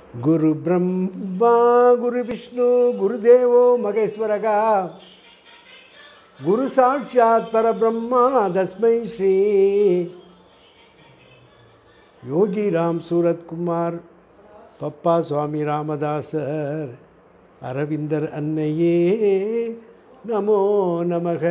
குரு பிரம்மா குரு விஷ்ணு குருதேவோ மகேஸ்வரகா குரு சாட்சாத் பரபிரம்மா தஸ்மை ஸ்ரீ யோகி ராம் சூரத்குமார் பப்பா சுவாமி ராமதாசர் அரவிந்தர் அன்னையே நமோ நமக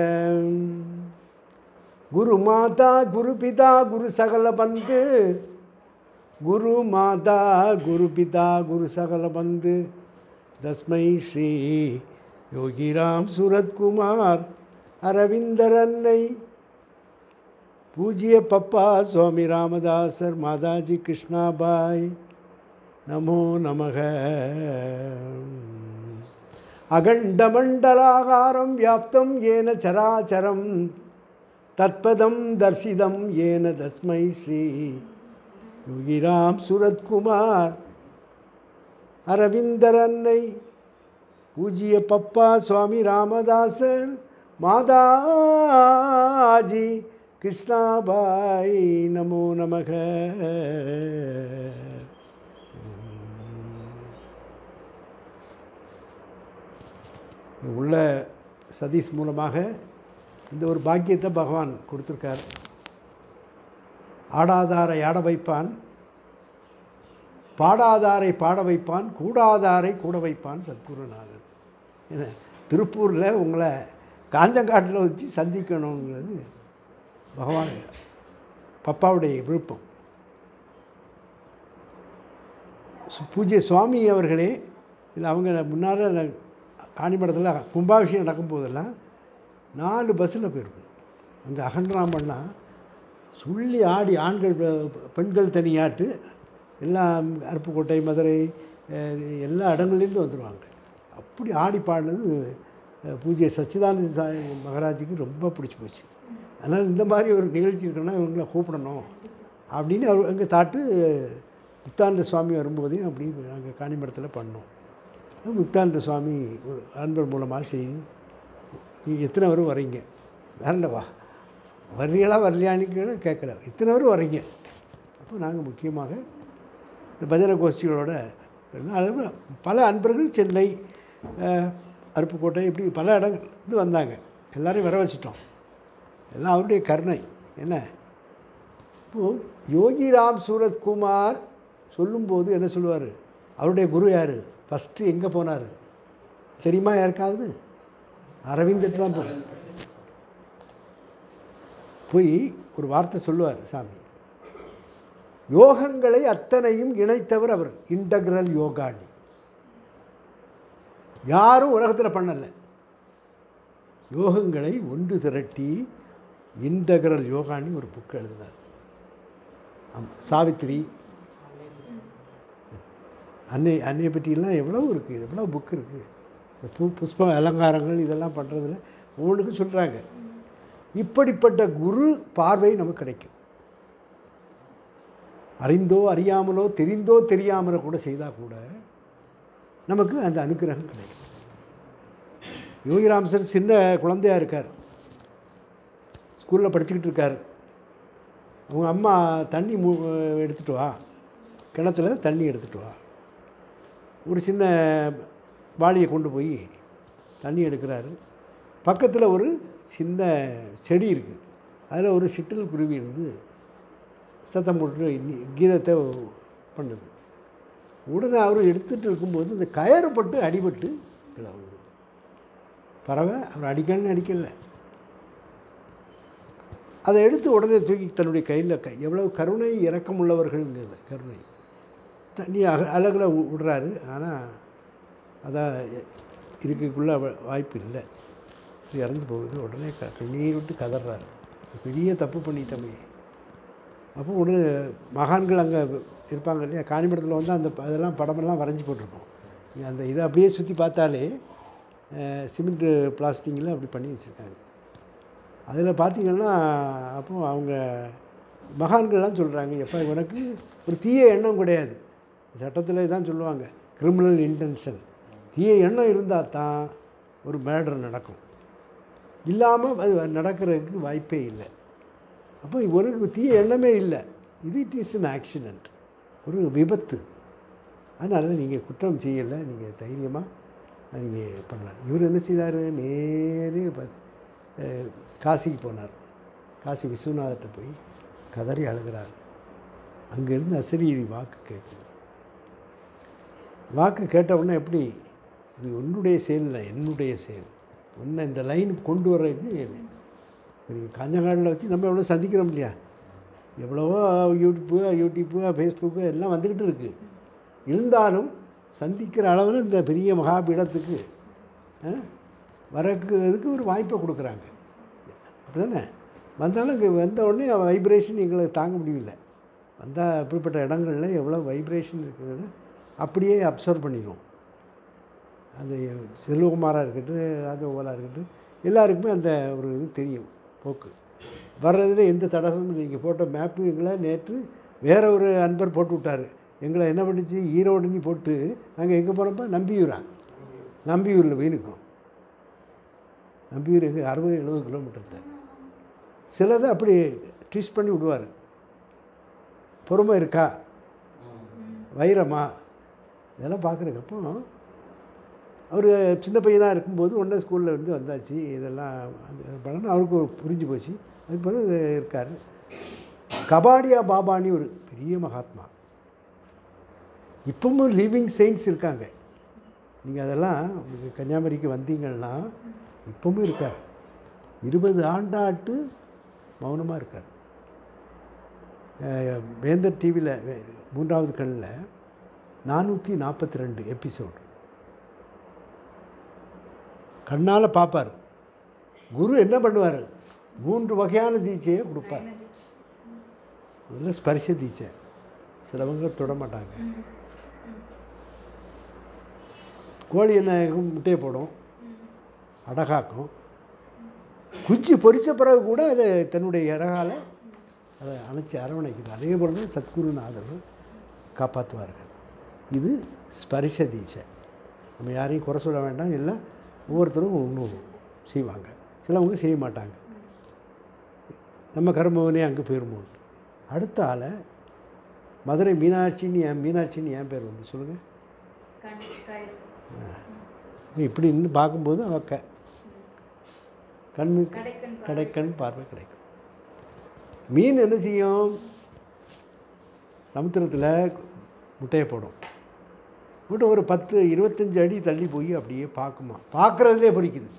குரு மாதா குரு பிதா குரு சகல பந்து குரு மாதா குரு பிதா குரு சகல பந்து தஸ்மை ஸ்ரீ யோகிராம் சூரத்குமார் அரவிந்தர் அன்னை பூஜ்ய பப்பா சுவாமி ராமதாசர் மாதாஜி கிருஷ்ணாபாய் நமோ நமக அகண்டமண்டலாகாரம் வியாப்தம் ஏன சராச்சரம் தத்பதம் தர்சிதம் ஏன தஸ்மை ஸ்ரீ யோகிராம் சுரத்குமார் அரவிந்தர் அன்னை பூஜ்ய பப்பா சுவாமி ராமதாசர் மாதாஜி கிருஷ்ணாபாய் நமோ நமக உள்ள சதீஷ் மூலமாக இந்த ஒரு பாக்கியத்தை பகவான் கொடுத்துருக்கார் ஆடாதாரை ஆட வைப்பான் பாடாதாரை பாட வைப்பான் கூடாதாரை கூட வைப்பான் சத்குருநாதன் என்ன திருப்பூரில் உங்களை காஞ்சங்காட்டில் வச்சு சந்திக்கணுங்கிறது பகவான் பப்பாவுடைய விருப்பம் சு- பூஜ்ய சுவாமி அவர்களே இல்லை அவங்க முன்னால் காணிமடத்தில் கும்பாபிஷேகம் நடக்கும்போதெல்லாம் நாலு பஸ்ஸில் போயிருக்கும் அங்கே அகன்றாமண்ணா சொல்லி ஆடி ஆண்கள் பெ- பெண்கள் தனியாட்டு எல்லாம் அருப்புக்கோட்டை மதுரை அஹ், எல்லா இடங்கள்லேருந்து வந்துடுவாங்க அப்படி ஆடி பாடினது அஹ், பூஜ்ய சச்சிதானந்த சாமி மகாராஜுக்கு ரொம்ப பிடிச்சி போச்சு அதனால் இந்த மாதிரி ஒரு நிகழ்ச்சி இருக்குன்னா இவங்களை கூப்பிடணும் அப்படின்னு அவர் எங்கள் தாட்டு முத்தானந்த சுவாமி வரும்போதே அப்படி நாங்கள் காணிமடத்தில் பண்ணோம் முத்தானந்த சுவாமி ஒரு அன்பர் மூலமாக செய்தி நீ எத்தனை பேரும் வரீங்க வரலவா வர்றீங்களா வரலையான்னு கேட்கல இத்தனை பேரும் வரீங்க அப்போ நாங்கள் முக்கியமாக இந்த பஜனை கோஷ்டிகளோட இருந்தோம். அது போல பல அன்பர்கள் சென்னை அஹ், அருப்புக்கோட்டை இப்படி பல இடங்கள் இருந்து வந்தாங்க எல்லாரையும் வர வச்சிட்டோம் எல்லாம் அவருடைய கருணை என்ன இப்போது யோகிராம் சூரத்குமார் சொல்லும்போது என்ன சொல்லுவார் அவருடைய குரு யார் ஃபஸ்ட்டு எங்கே போனார் தெரியுமா யாருக்காவது அரவிந்துட்டு தான் போனார் போய் ஒரு வார்த்தை சொல்லுவார் சாமி யோகங்களை அத்தனையும் இணைத்தவர் அவர் இன்டகிரல் யோகாணி யாரும் உலகத்தில் பண்ணலை யோகங்களை ஒன்று திரட்டி இன்டகிரல் யோகாணி ஒரு புக் எழுதினார் ஆம், சாவித்திரி அன்னை அன்னையை பற்றியெல்லாம் எவ்வளோ இருக்குது எவ்வளோ புக் இருக்குது இந்த பூ புஷ்ப அலங்காரங்கள் இதெல்லாம் பண்ணுறதுல ஒவ்வொன்றுக்கும் சொல்கிறாங்க இப்படிப்பட்ட குரு பார்வை நமக்கு கிடைக்கும் அறிந்தோ அறியாமலோ தெரிந்தோ தெரியாமலோ கூட செய்தால் கூட நமக்கு அந்த அனுக்கிரகம் கிடைக்கும் யோகிராம் சார் சின்ன குழந்தையா இருக்கார் ஸ்கூலில் படிச்சுக்கிட்டு இருக்கார் உங்க அம்மா தண்ணி மூ எடுத்துகிட்டு வா கிணத்துல தண்ணி எடுத்துகிட்டு வா ஒரு சின்ன வாளியை கொண்டு போய் தண்ணி எடுக்கிறாரு பக்கத்தில் ஒரு சின்ன செடி இருக்குது அதில் ஒரு சிட்டில் குருவி இருந்து சத்தம் போட்டு இன்னி- கீதத்தை பண்ணுது உடனே அவர் எடுத்துகிட்டு இருக்கும்போது இந்த கயறு பட்டு அடிபட்டு கீழே விழுது பறவை அவர் அடிக்கணும்னு அடிக்கல அதை எடுத்து உடனே தூக்கி தன்னுடைய கையில் க எவ்வளவு கருணை இரக்கமுள்ளவர்கள்ங்கிறது கருணை தண்ணி அக அழகில் விடுறாரு ஆனால் அதான் இருக்கக்குள்ள அவ- வாய்ப்பு இல்லை இது இறந்து போகுது உடனே க கண்ணீர் விட்டு கதறாரு பெரிய தப்பு பண்ணிட்டோமே அப்போ உடனே மகான்கள் அங்கே இருப்பாங்க இல்லையா காணிமடத்தில் வந்து அந்த ப- அதெல்லாம் படமெல்லாம் வரைஞ்சி போட்டிருப்போம் நீங்க அந்த இதை அப்படியே சுற்றி பார்த்தாலே சிமெண்ட் பிளாஸ்டிங்கில் அப்படி பண்ணி வச்சுருக்காங்க அதில் பார்த்தீங்கன்னா அப்போ அவங்க மகான்கள்லாம் சொல்கிறாங்க எப்போ உனக்கு ஒரு தீய எண்ணம் கிடையாது சட்டத்தில் இதான் சொல்லுவாங்க கிரிமினல் இன்டென்ஷன் தீய எண்ணம் இருந்தால் தான் ஒரு மேர்டர் நடக்கும் இல்லாமல் அது நடக்கிறதுக்கு வாய்ப்பே இல்லை அப்போ ஒரு தீய எண்ணமே இல்லை இது இட் இஸ் an ஆக்சிடெண்ட் ஒரு விபத்து அதனால் நீங்கள் குற்றம் செய்யலை நீங்கள் தைரியமாக நீங்கள் பண்ணலாம் இவர் என்ன செய்தார் நேரே பார்த்து அஹ், காசிக்கு போனார் காசி விஸ்வநாதர்கிட்ட போய் கதறி அழுகிறார் அங்கேருந்து அசரீரி வாக்கு கேட்குது வாக்கு கேட்ட உடனே எப்படி இது உன்னுடைய செயல் இல்லை என்னுடைய செயல் உன்னை இந்த லைன் கொண்டு வர்றதுக்கு நீங்கள் காஞ்சங்காடில் வச்சு நம்ம எவ்வளோ சந்திக்கிறோம் இல்லையா எவ்வளவோ யூடியூப்பு யூடியூப்பு ஃபேஸ்புக்கு எல்லாம் வந்துக்கிட்டு இருக்குது இருந்தாலும் சந்திக்கிற அளவில் இந்த பெரிய மகாபீடத்துக்கு ஆ, வரக்குறதுக்கு ஒரு வாய்ப்பை கொடுக்குறாங்க அப்படிதானே வந்தாலும் இங்கே வந்த உடனே வைப்ரேஷன் எங்களுக்கு தாங்க முடியல வந்தால் அப்படிப்பட்ட இடங்களில் எவ்வளோ வைப்ரேஷன் இருக்கிறது அப்படியே அப்சர்வ் பண்ணிடுவோம் அது செல்வகுமாராக இருக்கட்டும் ராஜகோபாலாக இருக்கட்டும் எல்லாருக்குமே அந்த ஒரு இது தெரியும் போக்கு வர்றதுல எந்த தடசமும் இல்லை நீங்கள் போட்ட மேப்பு எங்களை நேற்று வேற ஒரு அன்பர் போட்டு விட்டார் எங்களை என்ன பண்ணிச்சு ஈரோடுஞ்சி போட்டு நாங்கள் எங்கே போகிறோம்ப்பா நம்பியூரா நம்பியூரில் போய் நிற்கும் நம்பியூர் எங்கே அறுபது எழுபது கிலோமீட்டரில் சிலதை அப்படி ட்விஸ்ட் பண்ணி விடுவார் பொறுமை இருக்கா வைரமா இதெல்லாம் பார்க்குறக்கப்போ அவர் சின்ன பையனாக இருக்கும்போது ஒன்றே ஸ்கூலில் இருந்து வந்தாச்சு இதெல்லாம் அந்த படம் அவருக்கு ஒரு புரிஞ்சு போச்சு அதுக்கு பிறகு இருக்கார் கபாடியா பாபானி ஒரு பெரிய மகாத்மா இப்பவும் லிவிங் செயின்ஸ் இருக்காங்க நீங்கள் அதெல்லாம் உங்களுக்கு கன்னியாகுமரிக்கு வந்தீங்கன்னா இப்பவும் இருக்கார் இருபது ஆண்டாட்டு மௌனமாக இருக்கார் அஹ் வேந்தர் டிவியில் மூன்றாவது கண்ணில் நானூற்றி நாற்பத்தி ரெண்டு எபிசோடு கண்ணால் பார்ப்பார் குரு என்ன பண்ணுவார் மூன்று வகையான தீட்சையை கொடுப்பார் முதல்ல ஸ்பரிச தீட்சை சிலவங்க தொட மாட்டாங்க கோழி என்ன ஆகும்? முட்டையை போடும் அடகாக்கும் குஞ்சு பொரிச்ச பிறகு கூட அதை தன்னுடைய இறகால அதை அணைச்சி அரவணைக்குது அதே போல் தான் சத்குருநாதர் காப்பாற்றுவார்கள் இது ஸ்பரிச தீட்சை நம்ம யாரையும் குறை சொல்ல வேண்டாம் எல்லாம் ஒவ்வொருத்தரும் ஒன்றும் செய்வாங்க சிலவங்க செய்ய மாட்டாங்க நம்ம கர்மவனே அங்கே போயிருமோ அடுத்த ஆளை மதுரை மீனாட்சின்னு ஏன் மீனாட்சின்னு ஏன் பேர் வந்து சொல்லுங்கள் கண் கயிறு இப்படி நின்று பார்க்கும்போது அவ க கண்ணு கடைக்கண் பார்வை. கடைக்கண் பார்வை கிடைக்கும் மீன் என்ன செய்யும் சமுத்திரத்தில் முட்டையை போடும் போட்டு ஒரு பத்து இருபத்தஞ்சு அடி தள்ளி போய் அப்படியே பார்க்குமா பார்க்குறதுலே பொறிக்குது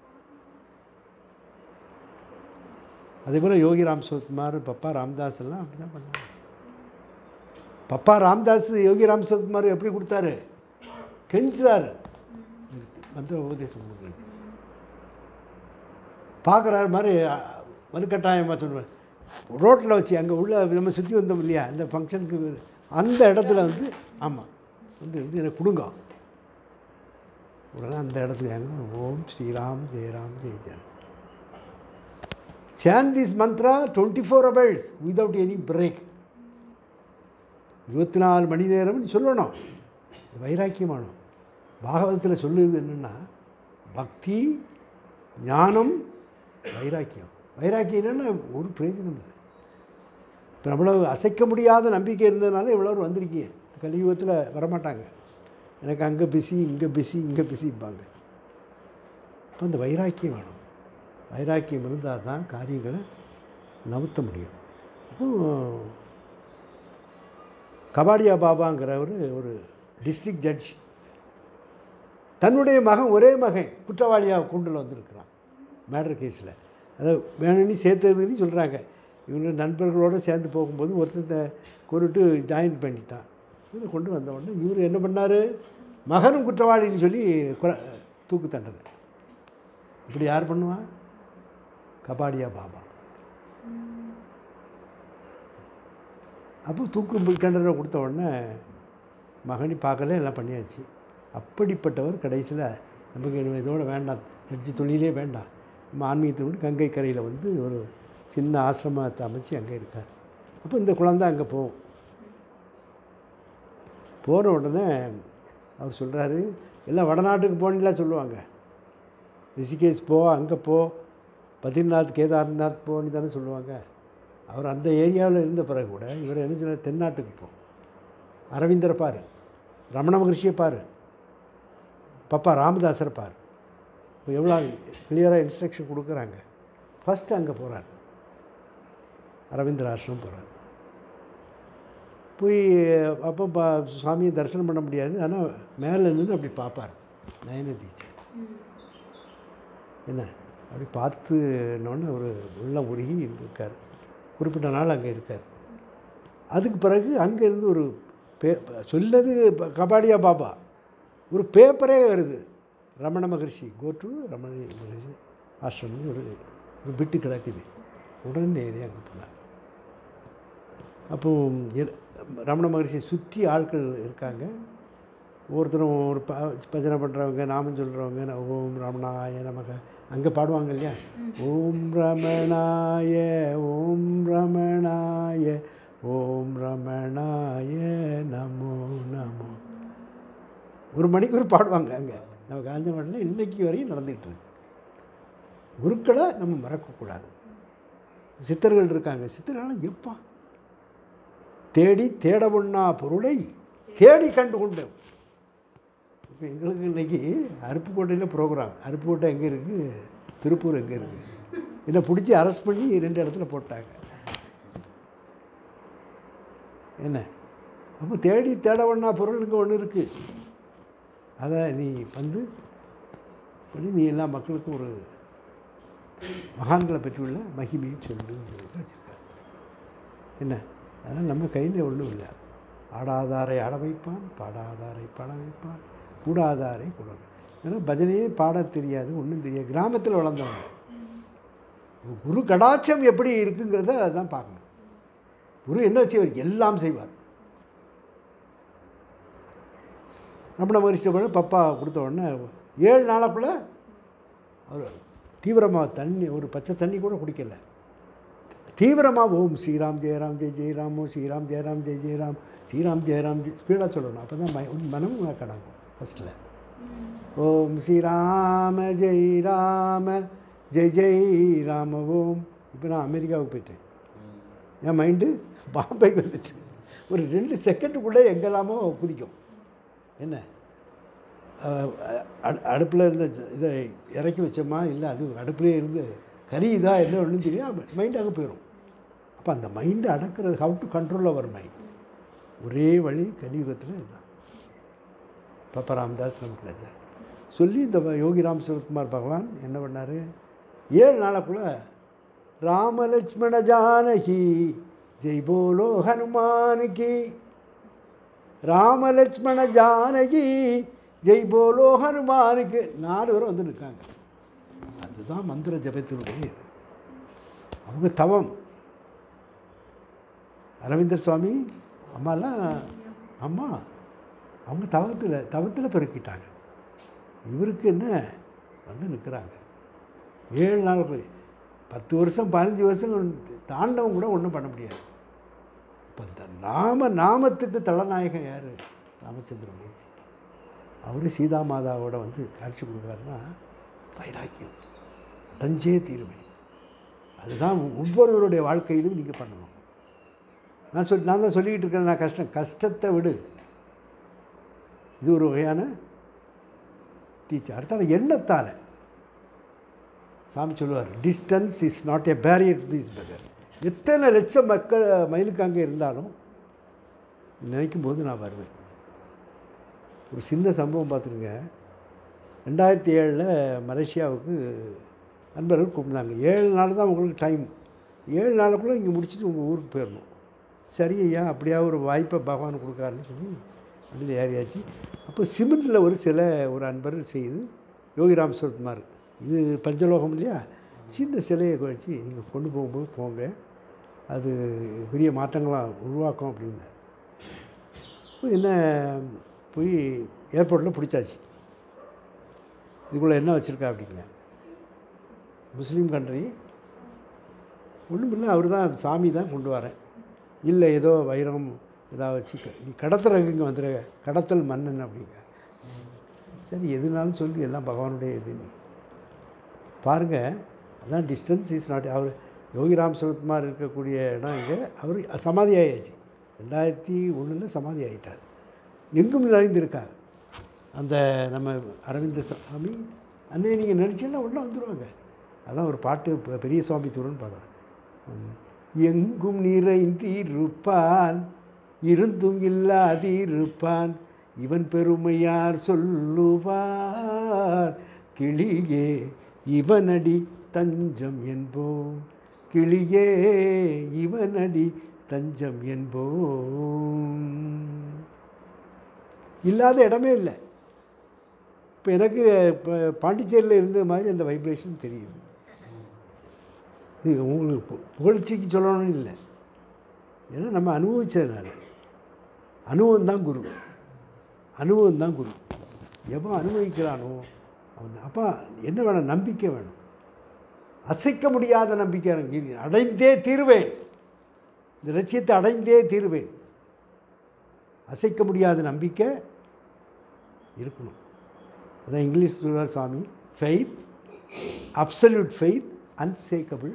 அதே போல் யோகி ராம் சுகுமார் பப்பா ராம்தாஸ் எல்லாம் அப்படி தான் பண்ணாங்க பப்பா ராம்தாஸ் யோகி ராம் சுகுமார் எப்படி கொடுத்தாரு கெஞ்சுறாரு மந்திர உபதேசம் கொடுக்குறது பார்க்குறாரு மாதிரி மறுக்கட்டாயமாக சொல்லுவேன் ரோட்டில் வச்சு அங்கே உள்ள நம்ம சுற்றி வந்தோம் இல்லையா அந்த ஃபங்க்ஷனுக்கு அந்த இடத்துல வந்து ஆமாம் வந்து வந்து எனக்கு கொடுங்க உடனே அந்த இடத்துல எங்க ஓம் ஸ்ரீராம் ஜெயராம் ஜெய ஜெயன் chant this mantra twenty four hours without any break இருபத்தி நாலு மணி நேரம்னு சொல்லணும் இது வைராக்கியமானோம் பாகவதத்தில் சொல்லுது என்னென்னா பக்தி ஞானம் வைராக்கியம் வைராக்கியம் இல்லைன்னா ஒரு பிரயோஜனம் இல்லை இப்போ அவ்வளவு அசைக்க முடியாத நம்பிக்கை இருந்ததுனால இவ்வளோ வந்திருக்கீங்க கலியுகத்தில் வரமாட்டாங்க எனக்கு அங்கே பிஸி இங்கே பிஸி இங்கே பிஸிப்பாங்க இப்போ இந்த வைராக்கியம் வேணும் வைராக்கியம் இருந்தால் தான் காரியங்களை நவுத்த முடியும் அப்போ கபாடியா பாபாங்கிறவர் ஒரு டிஸ்ட்ரிக்ட் ஜட்ஜ் தன்னுடைய மகன் ஒரே மகன் குற்றவாளியாக கூண்டில் வந்திருக்கிறான் மேடர் கேஸில் அதை வேணும்னு சேர்த்ததுன்னு சொல்கிறாங்க இவங்க நண்பர்களோடு சேர்ந்து போகும்போது ஒருத்தத்தை கொண்டுட்டு ஜாயின் பண்ணிட்டான் இவரை கொண்டு வந்த உடனே இவர் என்ன பண்ணார் மகனும் குற்றவாளின்னு சொல்லி குற தூக்கு தண்டனை இப்படி யார் பண்ணுவா கபாடியா பாபா அப்போ தூக்கு தண்டனை கொடுத்த உடனே மகனி பார்க்கல எல்லாம் பண்ணியாச்சு அப்படிப்பட்டவர் கடைசியில் நமக்கு இனிமே இதோட வேண்டாம் ஜட்ஜி தொழிலே வேண்டாம் நம்ம ஆன்மீகத்தை விட்டு கங்கை கரையில் வந்து ஒரு சின்ன ஆசிரமத்தை அமைச்சு அங்கே இருக்கார் அப்போ இந்த குழந்தை அங்கே போகும் போன உடனே அவர் சொல்கிறாரு எல்லாம் வடநாட்டுக்கு போனீங்களா சொல்லுவாங்க ரிஷிகேஷ் போ அங்கே போ பத்ரிநாத் கேதார்நாத் போன்னு தானே சொல்லுவாங்க அவர் அந்த ஏரியாவில் இருந்த பிறகு கூட இவர் என்ன சொன்னார் தென்னாட்டுக்கு போ அரவிந்தரை பாரு ரமண மகர்ஷியை பாரு பப்பா ராமதாசரை பாரு இப்போ எவ்வளோ கிளியராக இன்ஸ்ட்ரக்ஷன் கொடுக்குறாங்க ஃபஸ்ட்டு அங்கே போகிறார் அரவிந்தர் ஆசிரமம் போகிறார் போய் அப்போ பா சுவாமியை தரிசனம் பண்ண முடியாது ஆனால் மேலே நின்று அப்படி பார்ப்பார் நயன டீச்சர் என்ன அப்படி பார்த்துனோடனே ஒரு உள்ள உருகி இருக்கார் குறிப்பிட்ட நாள் அங்கே இருக்கார் அதுக்கு பிறகு அங்கேருந்து ஒரு பே சொல்லது ப- கபாடியா பாபா ஒரு பேப்பரே வருது ரமண மகர்ஷி கோ டு ரமண மகர்ஷி ஆசிரமம் ஒரு ஒரு பிட்டு கிடக்குது உடனே ஏறி அங்கே போனார் அப்போ எல்- ரமண மகர்ஷி சுற்றி ஆட்கள் இருக்காங்க ஒவ்வொருத்தரும் ஒரு ப பஜனை பண்ணுறவங்க நாமம் சொல்கிறவங்க ஓம் ரமணாய நமக அங்கே பாடுவாங்க இல்லையா ஓம் ரமணாய ஓம் ரமணாய ஓம் ரமணாய நமோ நமோ ஒரு மணிக்கு ஒரு பாடுவாங்க அங்கே நம்ம காஞ்சமட்டில் இன்னைக்கு வரையும் நடந்துகிட்டு இருக்கு குருக்களை நம்ம மறக்கக்கூடாது சித்தர்கள் இருக்காங்க சித்தர்கள் எப்பா தேடி தேட ஒண்ணா பொருளை தேடி கண்டு கொண்டோம் இப்போ எங்களுக்கு இன்னைக்கு அருப்புக்கோட்டையில் ப்ரோக்ராம் அருப்புக்கோட்டை எங்கே இருக்குது திருப்பூர் எங்கே இருக்குது என்னை பிடிச்சி அரெஸ்ட் பண்ணி ரெண்டு இடத்துல போட்டாங்க என்ன அப்போ தேடி தேட ஒண்ணா பொருள் இங்கே ஒன்று இருக்குது அதை நீ வந்து பண்ணி நீ எல்லா மக்களுக்கும் ஒரு மகான்களை பற்றியுள்ள மகிமையை சொல்லுங்கிறது வச்சுருக்காரு என்ன அதனால் நம்ம கையில் ஒன்றும் இல்லை ஆடாதாரை ஆட வைப்பான் பாடாதாரை பாட வைப்பான் கூடாதாரை கூட ஏன்னா பஜனையே பாடத் தெரியாது ஒன்றும் தெரியாது கிராமத்தில் வளர்ந்தவங்க குரு கடாட்சம் எப்படி இருக்குங்கிறத அதான் பார்க்கணும் குரு என்ன செய்வார் எல்லாம் செய்வார் ரமண மகரிஷி உடனே பப்பா கொடுத்த உடனே ஏழு நாளைக்குள்ளே அவர் தீவிரமாக தண்ணி ஒரு பச்சை தண்ணி கூட குடிக்கல தீவிரமாக ஓம் ஸ்ரீராம் ஜெயராம் ஜெய் ஜெயராம் ஓம் ஸ்ரீராம் ஜெயராம் ஜெய் ஜெயராம் ஸ்ரீராம் ஜெயராம் ஜெய் ஸ்பீடாக சொல்லணும் அப்போ தான் ம மனம் கடங்கும் ஃபஸ்ட்டில் ஓம் ஸ்ரீராம ஜெய் ராம ஜெய் ஜெய் ராம ஓம் இப்போ நான் அமெரிக்காவுக்கு போயிட்டேன் என் மைண்டு பாம்பேக்கு வந்துட்டு ஒரு ரெண்டு செகண்டுக்குள்ளே எங்கெல்லாமோ குதிக்கும் என்ன அடுப்பில் இருந்த ஜ- இதை இறக்கி வச்சோமா இல்லை அது அடுப்புலேயே இருந்து கறி இதா என்ன ஒன்றும் தெரியும் மைண்ட் அங்கே போயிடும் அப்போ அந்த மைண்டை அடக்கிறது how to control our mind ஒரே வழி கலியுகத்தில் இதுதான் பாப்பா ராமதாஸ் நமக்கு கிடைச்சார் சொல்லி இந்த வ- யோகி ராம் சுரத்குமார் பகவான் என்ன பண்ணார் ஏழு நாளைக்குள்ள ராமலட்சுமண ஜானகி ஜெய் போலோ ஹனுமானுக்கு ராமலட்சுமண ஜானகி ஜெய் போலோ ஹனுமானுக்கு நாலு பேரும் வந்து நிற்காங்க அதுதான் மந்திர ஜபத்தினுடைய இது அவங்க தவம் அரவிந்தர் சுவாமி அம்மாலாம் அம்மா அவங்க தவத்தில் தவத்தில் பெருக்கிட்டாங்க இவருக்கு என்ன வந்து நிற்கிறாங்க ஏழு நாள் போய் பத்து வருஷம் பதினஞ்சு வருஷம் தாண்டவம் கூட ஒன்றும் பண்ண முடியாது இப்போ இந்த நாம நாமத்துக்கு தலநாயகன் யார் ராமச்சந்திரமூர்த்தி அவர் சீதா மாதாவோட வந்து காட்சி கொடுக்குறாருன்னா வைராக்கியம் அடைஞ்சே தீருவேன் அதுதான் ஒவ்வொருவருடைய வாழ்க்கையிலும் நீங்கள் பண்ணணும் நான் சொல் நான் தான் சொல்லிக்கிட்டு இருக்கேன் நான் கஷ்டம் கஷ்டத்தை விடு இது ஒரு வகையான டீச்சர் அடுத்தால எண்ணத்தால் சாமி சொல்லுவார் distance is not a barrier to this beggar எத்தனை லட்சம் மக்கள் மைலுக்கு அங்கே இருந்தாலும் நினைக்கும் போது நான் வருவேன் ஒரு சின்ன சம்பவம் பார்த்துருங்க ரெண்டாயிரத்தி ஏழில் மலேசியாவுக்கு நண்பர்கள் கூப்பிட்டாங்க ஏழு நாள் தான் உங்களுக்கு டைம் ஏழு நாளுக்குள்ளே இங்கே முடிச்சுட்டு உங்கள் ஊருக்கு போயிடணும் சரி ஐயா அப்படியா ஒரு வாய்ப்பை பகவான் கொடுக்காருன்னு சொல்லி வண்டியில் ஏறியாச்சு அப்போ சிமெண்டில் ஒரு சிலை ஒரு அன்பர் செய்து யோகிராம் சுரத்குமார் இது பஞ்சலோகம் இல்லையா சின்ன சிலையை வச்சு நீங்கள் கொண்டு போகும்போது போங்க அது பெரிய மாற்றங்களாக உருவாக்கும் அப்படின்னார் அப்போ என்ன போய் ஏர்போர்ட்டில் பிடிச்சாச்சு இதுக்குள்ளே என்ன வச்சுருக்கா அப்படிங்க முஸ்லீம் கண்ட்ரி ஒன்றும் இல்லை அவர் தான் சாமி தான் கொண்டு வரேன் இல்லை ஏதோ வைரம் ஏதாவது வச்சு க- நீ கடத்துறதுக்கு இங்கே வந்துடுற கடத்தல் மன்னன் அப்படிங்க சரி எதுனாலும் சொல்லி எல்லாம் பகவானுடைய இது நீ பாருங்கள் அதான் டிஸ்டன்ஸ் இஸ் நாட் அவர் யோகிராம் சுரத்குமார் இருக்கக்கூடிய இடம் இங்கே அவர் சமாதி ஆயாச்சு ரெண்டாயிரத்தி ஒன்றில் சமாதி ஆகிட்டார் எங்கும் நிறைந்திருக்கார் அந்த நம்ம அரவிந்த சுவாமி அன்னையை நீங்கள் நினச்சிங்கன்னா உடனே வந்துடுவாங்க அதான் ஒரு பாட்டு பெ- பெரிய சுவாமி தூரன் பாடுவார் ம். எங்கும் நிறைந்திருப்பான் இருந்தும் இல்லாதிருப்பான் இவன் பெருமையார் சொல்லுவார் கிளியே இவனடி தஞ்சம் என்போம் கிளியே இவனடி தஞ்சம் என்போம் இல்லாத இடமே இல்லை இப்போ எனக்கு இப்போ பாண்டிச்சேரியில் இருந்த மாதிரி அந்த வைப்ரேஷன் தெரியுது இது உங்களுக்கு பு- புகழ்ச்சிக்கு சொல்லணும்னு இல்லை ஏன்னா நம்ம அனுபவிச்சதுனால அனுபவம் தான் குரு அனுபவம் தான் குரு எவன் அனுபவிக்கிறானோ அவன் தான். அப்போ என்ன வேணும் நம்பிக்கை வேணும் அசைக்க முடியாத நம்பிக்கை எனக்கு இது. அடைந்தே தீருவேன் இந்த லட்சியத்தை அடைந்தே தீருவேன் அசைக்க முடியாத நம்பிக்கை இருக்கணும் அதான் இங்கிலீஷ் சொல்வார் Swami faith absolute faith unshakable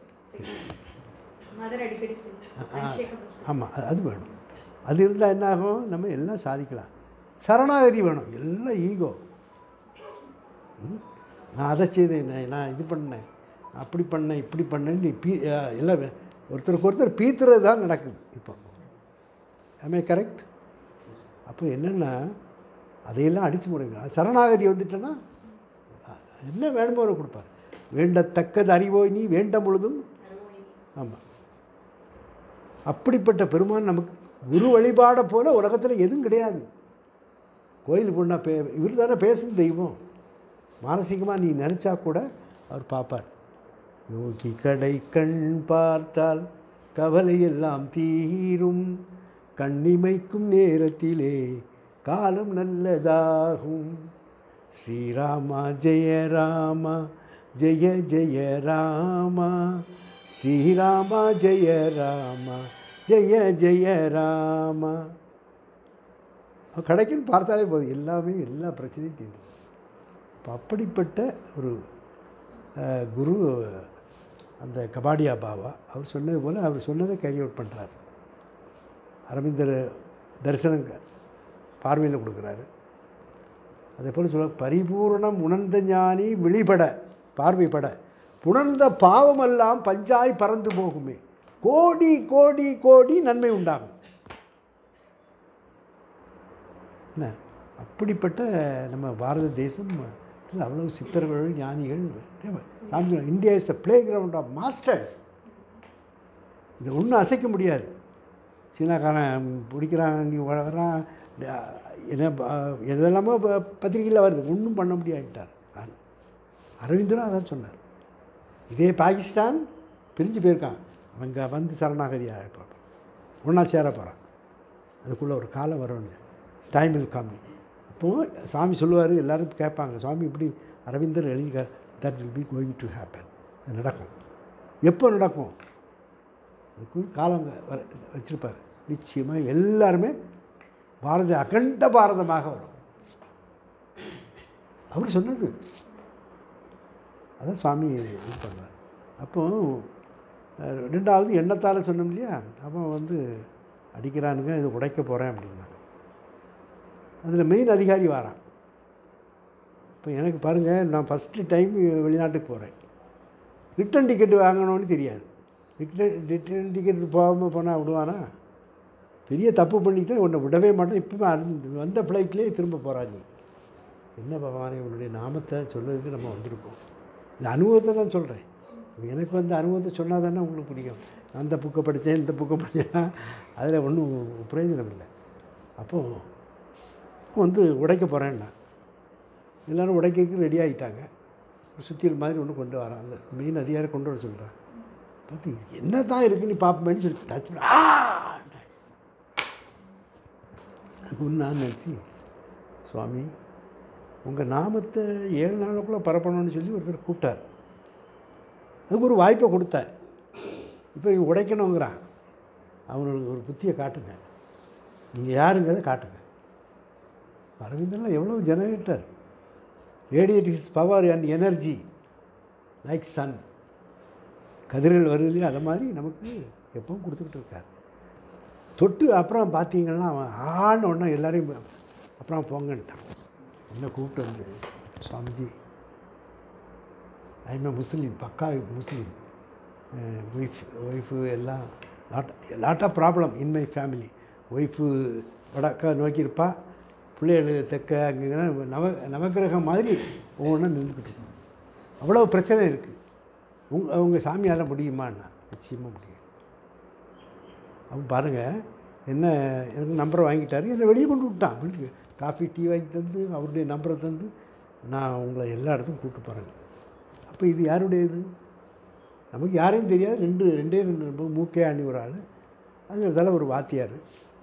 mother அடிக்கடி சொல்லுவாங்க unshakable. ஆமாம் அது வேணும் அது இருந்தால் என்ன ஆகும் நம்ம எல்லாம் சாதிக்கலாம் சரணாகதி வேணும் எல்லாம் ஈகோ நான் அதை செய்தேன் நான் நான் இது பண்ணேன் அப்படி பண்ணேன் இப்படி பண்ணேன்னு பீ அஹ் எல்லாம் வே- ஒருத்தருக்கு ஒருத்தர் பீத்துறது தான் நடக்குது இப்போ ஆமே கரெக்ட் அப்போ என்னென்னா அதையெல்லாம் அடித்து முடிக்கணும் சரணாகதி வந்துட்டேன்னா அஹ், என்ன வேணுமோ அவர் கொடுப்பார் வேண்டத்தக்கது அறிவோய் நீ வேண்ட பொழுதும் ஆமாம் அப்படிப்பட்ட பெருமான் நமக்கு குரு வழிபாடை போல உலகத்தில் எதுவும் கிடையாது கோயில் போனால் பே இவர் தானே பேசும் தெய்வம் மானசீகமாக நீ நினச்சா கூட அவர் பார்ப்பார் யோகி கடை கண் பார்த்தால் கவலையெல்லாம் தீரும் கண்ணிமைக்கும் நேரத்திலே காலம் நல்லதாகும் ஸ்ரீராமா ஜெய ராமா ஜெய ஜெய ராமா ஸ்ரீராமா ஜெய ராமா ஜெய ஜெய ராமா அவன் கடைக்குன்னு பார்த்தாலே போதும் எல்லாமே எல்லா பிரச்சனையும் தீர்ந்து இப்போ அப்படிப்பட்ட ஒரு அஹ், குரு அந்த கபாடியா பாபா அவர் சொன்னது போல் அவர் சொன்னதை கேரி அவுட் பண்ணுறார் அரவிந்தர் தரிசனம் பார்வையில் கொடுக்குறாரு அதே போல் சொல்ல பரிபூரணம் உணர்ந்த ஞானி விழிபட பார்வைப்பட புணர்ந்த பாவமெல்லாம் பஞ்சாய் பறந்து போகுமே கோடி கோடி கோடி நன்மை உண்டாகும் என்ன அப்படிப்பட்ட நம்ம பாரத தேசம் அவ்வளவு சித்தர்கள் ஞானிகள் சாமி India is a playground of masters இதை ஒன்றும் அசைக்க முடியாது சீனாக்காரன் பிடிக்கிறான் நீ வரான் என்ன ப- எதெல்லாமோ ப- பத்திரிக்கையில் வருது ஒன்றும் பண்ண முடியாதுட்டார் ஆனா, அரவிந்தரும் அதான் சொன்னார் இதே பாகிஸ்தான் பிரிஞ்சு போயிருக்கான் அவங்க வந்து சரணாகதியாக இப்போ ஒன்றா சேர போகிறான் அதுக்குள்ளே ஒரு காலம் வரும்னு டைம் வில் கம் அப்போது சாமி சொல்லுவார் எல்லாரும் கேட்பாங்க சுவாமி இப்படி அரவிந்தர் எழுதி that will be going to happen அது நடக்கும் எப்போ நடக்கும் அதுக்கு காலம் வர வச்சுருப்பார் நிச்சயமாக எல்லாருமே பாரத அகண்ட பாரதமாக வரும் அவர் சொன்னது அதான் சுவாமி இது பண்ணுவார் அப்போ அஹ், ரெண்டாவது எண்ணத்தால் சொன்னோம் இல்லையா அவன் வந்து அடிக்கிறானுங்க இது உடைக்க போகிறேன் அப்படின்னாங்க அதில் மெயின் அதிகாரி வாரான் இப்போ எனக்கு பாருங்கள் நான் ஃபஸ்ட்டு டைம் வெளிநாட்டுக்கு போகிறேன் ரிட்டன் டிக்கெட் வாங்கணும்னு தெரியாது ரிட்டன் ரிட்டன் டிக்கெட் போகாமல் போனால் விடுவானா பெரிய தப்பு பண்ணிட்டு உன்னை விடவே மாட்டேன் இப்போ வந்த ஃப்ளைட்லேயே திரும்ப போகிறா நீ என்ன பகவானே உன்னுடைய நாமத்தை சொல்றதுக்கு நம்ம வந்திருக்கோம் இந்த அனுபவத்தை தான் சொல்கிறேன் எனக்கு வந்து அனுபவத்தை சொன்னால் தானே உங்களுக்கு பிடிக்கும் அந்த புக்கை படித்தேன் இந்த புக்கை படித்தேன்னா அதில் ஒன்றும் பிரயோஜனம் இல்லை அப்போது வந்து உடைக்க போகிறேன்னா எல்லோரும் உடைக்கிறதுக்கு ரெடி ஆகிட்டாங்க ஒரு சுத்தியல் மாதிரி ஒன்று கொண்டு வரான் அந்த மெயின் அதிகாரி கொண்டு வர சொல்கிறான் பார்த்து இது என்ன தான் இருக்குன்னு பார்ப்போமேன்னு சொல்லி டச் பண்ண ஆ! அதுக்கு நான் நினச்சி சுவாமி உங்கள் நாமத்தை ஏழு நாளுக்குள்ளே பரப்பணும்னு சொல்லி ஒருத்தர் கூப்பிட்டார் அதுக்கு ஒரு வாய்ப்பை கொடுத்தேன் இப்போ இவன் உடைக்கணுங்கிறான் அவனுக்கு ஒரு புத்தியை காட்டுங்க நீங்கள் யாருங்கிறத காட்டுங்க அரவிந்தன்லாம் எவ்வளோ generator radiate is power and energy like sun கதிர்கள் வருது இல்லையா அதை மாதிரி நமக்கு எப்பவும் கொடுத்துக்கிட்டு இருக்கார் தொட்டு அப்புறம் பார்த்தீங்கன்னா அவன் ஆன உடனே எல்லாரையும் அப்புறம் போங்கன்ட்டான் என்ன கூப்பிட்டு வந்து Swamiji I'm Muslim pukka Muslim wife wife எல்லாம் lot lot of problem in my family wife வடக்க நோக்கியிருப்பா பிள்ளைகள் தெற்க அங்கே நவ நவக்கிரகம் மாதிரி ஒவ்வொன்றா நின்றுக்கிட்டு இருக்கும் அவ்வளோ பிரச்சனை இருக்குது உங்க அவங்க சாமியால் முடியுமான்னா நிச்சயமாக முடியும் அவன் பாருங்கள் என்ன எனக்கு நம்பரை வாங்கிட்டாரு என்னை வெளியே கொண்டு விட்டான் வீட்டுக்கு காஃபி டீ வாங்கி தந்து அவருடைய நம்பரை தந்து நான் உங்களை எல்லா இடத்துக்கும் கூப்பிட்டு போகிறேங்க அப்போ இது யாருடையது நமக்கு யாரையும் தெரியாது ரெண்டு ரெண்டே ரெண்டு நம்பர் மூக்கே அணி ஒரு ஆள் அங்கிறதால ஒரு வாத்தியார்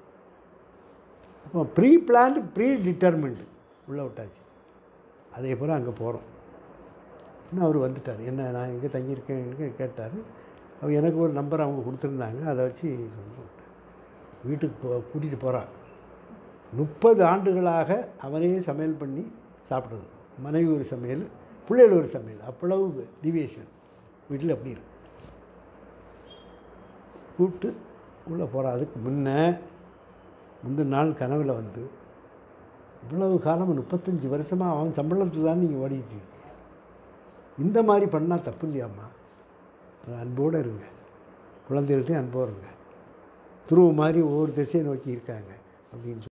அப்போ ப்ரீ பிளான்டு ப்ரீ டிட்டர்மெண்ட்டு உள்ளே விட்டாச்சு அதே போல் அங்கே போகிறோம் இன்னும் அவர் வந்துட்டார் என்ன நான் எங்கே தங்கியிருக்கேன்னு கேட்டார் அவர் எனக்கு ஒரு நம்பர் அவங்க கொடுத்துருந்தாங்க அதை வச்சு சொல்லிட்டு வீட்டுக்கு போ கூட்டிகிட்டு போகிறான் முப்பது ஆண்டுகளாக அவனே சமையல் பண்ணி சாப்பிட்றது மனைவி ஒரு சமையல் பிள்ளைகள் ஒரு சமையல் அவ்வளவு டிவியேஷன் வீட்டில் அப்படி இருக்கு கூப்பிட்டு உள்ளே போகிறான் அதுக்கு முன்ன முந்தின நாள் கனவில் வந்து இவ்வளவு காலம் முப்பத்தஞ்சு வருஷமாக அவன் சம்பளத்தில் தான் நீங்கள் ஓடிட்டு இருக்கீங்க இந்த மாதிரி பண்ணால் தப்பு இல்லையாம்மா அன்போடு இருங்க குழந்தைகள்ட்டையும் அன்போடு இருங்க துருவ மாதிரி ஒவ்வொரு திசையை நோக்கி இருக்காங்க அப்படின்னு சொல்லி